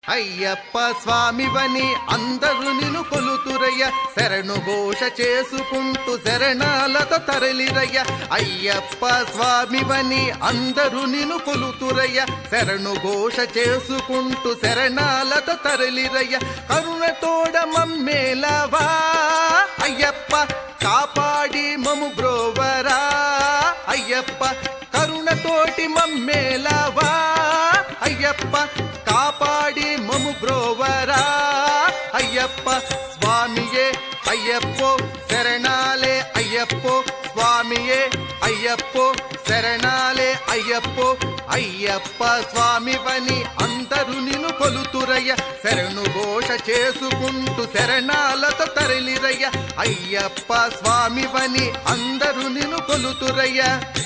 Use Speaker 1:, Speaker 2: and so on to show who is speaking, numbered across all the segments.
Speaker 1: అయ్యప్ప స్వామివని అందరూ నిన్ను కొలుతురయ్య శరణు ఘోష చేసుకుంటూ శరణాలతో తరలిరయ్య అయ్యప్ప స్వామివని అందరూ నిన్ను కొలుతురయ్య శరణు ఘోష చేసుకుంటూ శరణాలతో తరలిరయ్య కరుణతోడ మమ్మేలవా అయ్యప్ప కాపాడి మము బ్రోవరా అయ్యప్ప కరుణతోటి మమ్మేలవా అయ్యప్ప కాపాడి మము బ్రోవరా అయ్యప్ప స్వామియే అయ్యప్పో శరణాలే అయ్యప్పో స్వామియే అయ్యప్పో శరణాలే అయ్యప్పో అయ్యప్ప స్వామివని అందరూ నిన్ను కొలుతురయ్య శరణు ఘోష చేసుకుంటూ శరణాలతో తరలిరయ్య అయ్యప్ప స్వామివని అందరూ నిన్ను కొలుతురయ్య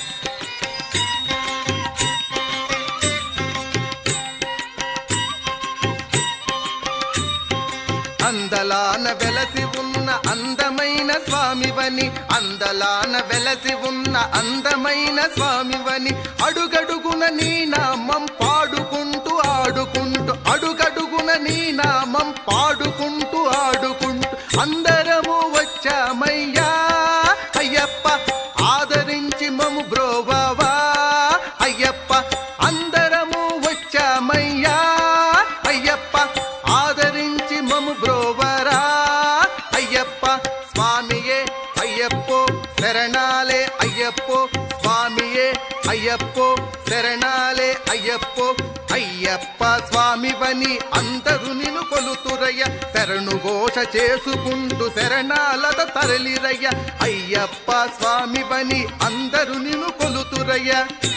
Speaker 1: అందలాన వెలసి ఉన్న అందమైన స్వామివని అందలాన వెలసి ఉన్న అందమైన స్వామివని అడుగడుగున నీ నామం పాడుకుంటూ ఆడుకుంటూ అడుగడుగున నీ నామం పాడుకుంటూ ఆడుకుంటూ అందరము వచ్చామయ్యా అయ్యప్ప ఆదరించి మము బ్రోవావా అయ్యప్ప అందరము వచ్చామయ్యా అయ్యప్ప ఆదరించి మము బ్రోవరా అయ్యప్ప స్వామియే అయ్యప్పో శరణాలే అయ్యప్పో స్వామియే అయ్యప్పో శరణాలే అయ్యప్పో అయ్యప్ప స్వామివని అందరూ నిన్ను కొలుతురయ్య శరణు ఘోష చేసుకుంటూ శరణాలత తరలిరయ్య అయ్యప్ప స్వామివని అందరూ నిన్ను కొలుతురయ్య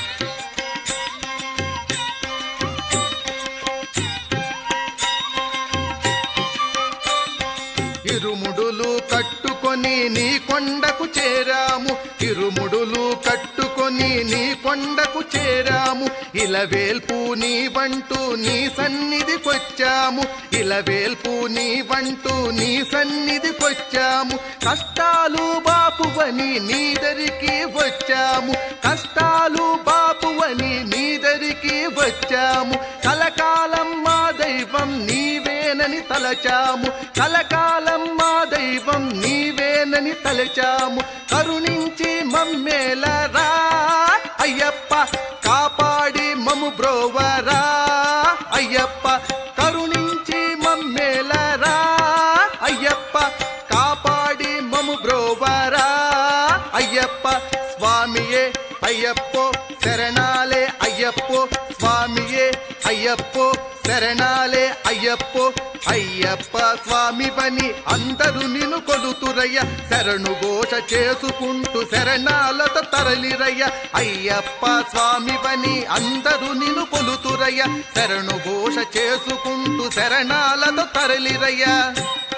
Speaker 1: ఇరుముడులు కట్టుకొని నీ కొండకు చేరాము ఇరుముడులు కట్టుకొని నీ కొండకు చేరాము ఇలవేల్పు నీ వంటూ నీ సన్నిధికొచ్చాము ఇలవేల్పు నీ వంటూ నీ సన్నిధికొచ్చాము కష్టాలు బాపువని నీ దరికి వచ్చాము కష్టాలు బాపువని నీ దరికి వచ్చాము కలకాలం మా దైవం నీవేనని తలచాము కలకాలం మా దైవం నీవేనని తలచాము కరుణించి మమ్మేలరా అయ్యప్ప కాపాడి మము బ్రోవరా అయ్యప్ప కరుణించి మమ్మేలరా అయ్యప్ప కాపాడి మము బ్రోవరా అయ్యప్ప స్వామియే అయ్యప్పో శరణాలే అయ్యప్పో స్వామియే అయ్యప్పో శరణాలే అయ్యప్పో అయ్యప్ప స్వామివని అందరూ నిన్ను కొలుతురయ్య శరణు ఘోష చేసుకుంటూ శరణాలతో తరలిరయ్య అయ్యప్ప స్వామివని అందరూ నిన్ను కొలుతురయ్య శరణు ఘోష చేసుకుంటూ శరణాలతో తరలిరయ్య